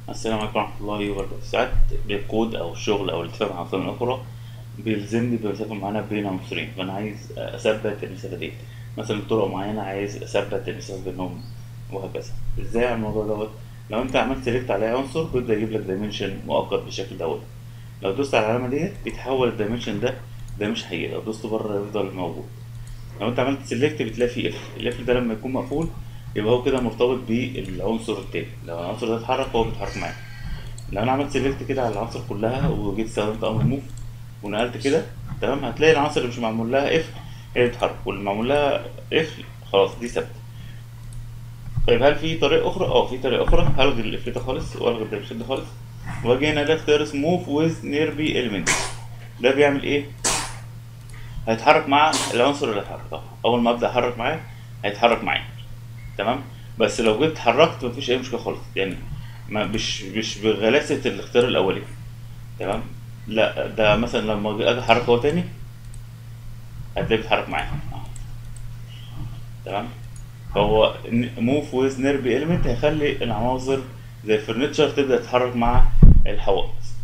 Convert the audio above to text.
السلام عليكم ورحمة الله وبركاته ساعات بالكود أو الشغل أو الاتفاق مع عنصر أخرى بيلزمني بمسافة معينة بين عنصرين فأنا عايز أثبت المسافة دي مثلا طرق معينة عايز أثبت المسافة بينهم وهكذا ازاي على الموضوع دوت لو انت عملت سيلكت على عنصر بيبدأ يجيب لك دايمنشن مؤقت بالشكل دوت لو دوست على العلامة ديت بيتحول الدايمنشن ده دايمنشن حقيقي لو دوست بره يفضل موجود لو انت عملت سيلكت بتلاقي فيه قفل القفل ده لما يكون مقفول يبقى هو كده مرتبط بالعنصر التاني لو العنصر ده اتحرك هو بيتحرك معاه لو انا عملت سيلكت كده على العناصر كلها وجيت استخدمت امر موف ونقلت كده تمام هتلاقي العناصر اللي مش معمول لها اف هي بتتحرك واللي معمول لها اف خلاص دي ثابته طيب هل في طريقه اخرى اه في طريقه اخرى هلغي الاف ده خالص والغي الدايمنشن ده خالص واجي هنا ده اختيار اسمه موف ويز نيربي اليمنت ده بيعمل ايه هيتحرك مع العنصر اللي اتحرك اه اول ما ابدا احرك معاه هيتحرك معايا تمام بس لو جيت اتحركت مفيش اي مشكله خالص يعني ما مش مش بغلاسه الاختيار الاولي تمام لا ده مثلا لما اجي احرك هو تاني هتلاقيه بيتحرك معايا آه. تمام هو موف ويز نيربي اليمنت هيخلي العناصر زي الفرنتشر تبدا تتحرك مع الحوائط